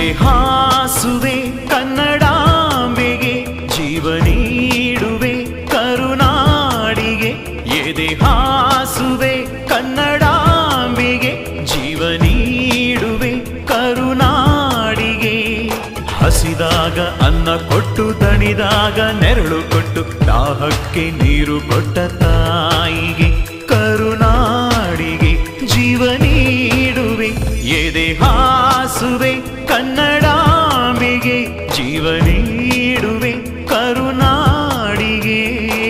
ಎದೆ ಹಾಸುವೆ ಕನ್ನಡಾಂಬೆಗೆ ಜೀವ ನೀಡುವೆ ಕರುನಾಡಿಗೆ ಎದೆ ಹಾಸುವೆ ಕನ್ನಡಾಂಬೆಗೆ ಜೀವ ನೀಡುವೆ ಕರುನಾಡಿಗೆ ಹಸಿದಾಗ ಅನ್ನ ಕೊಟ್ಟು ದಣಿದಾಗ ನೆರಳು ಕೊಟ್ಟು ದಾಹಕ್ಕೆ ನೀರು ಕೊಟ್ಟ ತಾಯಿಗೆ ಕರುನಾಡಿಗೆ ಜೀವ ನೀಡುವೆ ಎದೆ ಹಾಸುವೆ ಕನ್ನಡಾಂಬೆಗೆ ಜೀವ ನೀಡುವೆ ಕರುನಾಡಿಗೆ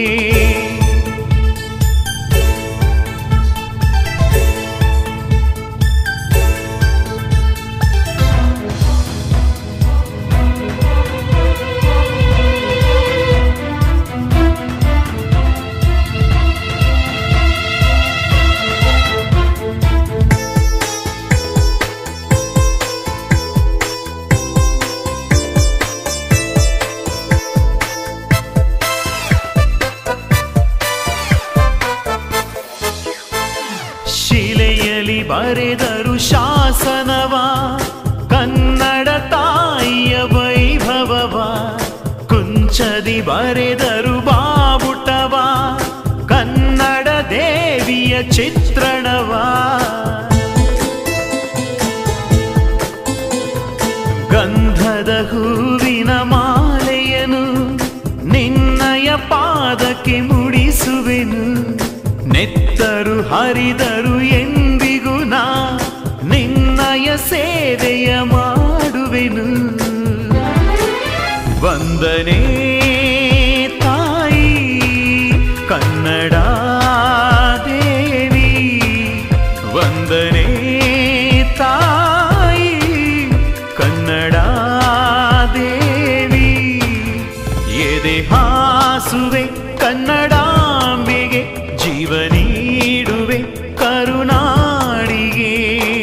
ಶಿಲೆಯಲ್ಲಿ ಬರೆದರು ಶಾಸನವ ಕನ್ನಡ ತಾಯಿಯ ವೈಭವವ ಕುಂಚದಿ ಬರೆದರು ಬಾವುಟವ ಕನ್ನಡ ದೇವಿಯ ಚಿತ್ರಣವ ಗಂಧದ ಹೂವಿನ ಮಾಲೆಯನು ನಿನ್ನಯ ಪಾದಕ್ಕೆ ಮುಡಿಸುವೆನು ನೆತ್ತರು ಹರಿದರು ಎಂದಿಗೂ ನಾ ನಿನ್ನಯ ಸೇವೆಯ ಮಾಡುವೆನು ವಂದನೆ ತಾಯಿ ಕನ್ನಡ ದೇವಿ ವಂದನೆ ತಾಯಿ ಕನ್ನಡ ದೇವಿ ಎದೆ ಹಾಸುವೆ ಕನ್ನಡಾಂಬೆಗೆ ಜೀವ ನೀಡುವೆ ಕರುನಾಡಿಗೆ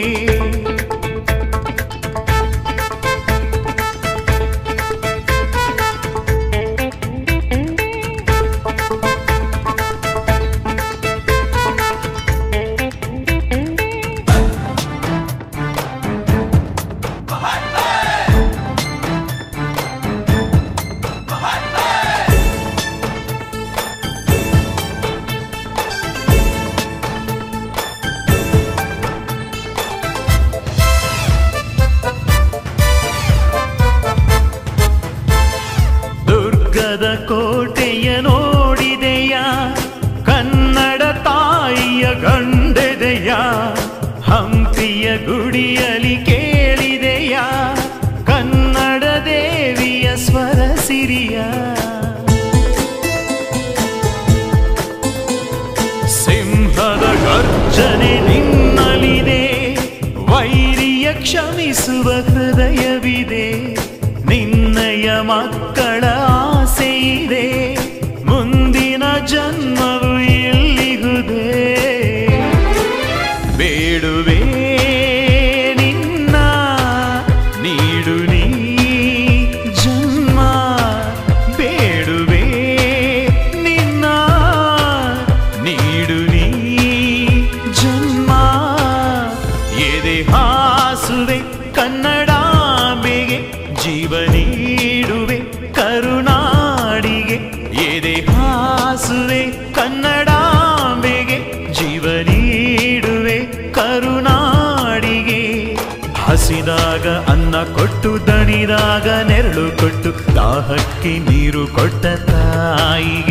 ದುರ್ಗದ ಕೋಟೆಯ ನೋಡಿದೆಯ ಕನ್ನಡ ತಾಯಿಯ ಗಂಡೆದೆಯ ಹಂಪಿಯ ಗುಡಿಯಲಿ ಕೇಳಿದೆಯ ಕನ್ನಡ ದೇವಿಯ ಸ್ವರ ಸಿರಿಯ ಸಿಂಹದ ಗರ್ಜನೆ ನಿನ್ನಲಿದೆ ವೈರಿಯ ಕ್ಷಮಿಸುವ ಹೃದಯವಿದೆ ನಿನ್ನಯ ಮಕ್ಕಳ ಆಸೆ ಇದೆ ಮುಂದಿನ ಜನ್ಮವು ಎಲ್ಲಿಗುದೇ ಬೇಡುವೆ ನಿನ್ನ ನೀಡು ನೀ ಜನ್ಮ ಬೇಡುವೆ ನಿನ್ನ ನೀಡು ನೀ ಜನ್ಮ ಎದೆ ಹಾಸುವೆ ಕನ್ನಡಾಂಬೆಗೆ ಜೀವ ನೀಡುವೆ ಕರುನಾಡಿಗೆ ಎದೆ ಹಾಸುವೆ ಕನ್ನಡಾಂಬೆಗೆ ಜೀವ ನೀಡುವೆ ಕರುನಾಡಿಗೆ ಹಸಿದಾಗ ಅನ್ನ ಕೊಟ್ಟು ದಣಿದಾಗ ನೆರಳು ಕೊಟ್ಟು ದಾಹಕ್ಕೆ ನೀರು ಕೊಟ್ಟ ತಾಯಿಗೆ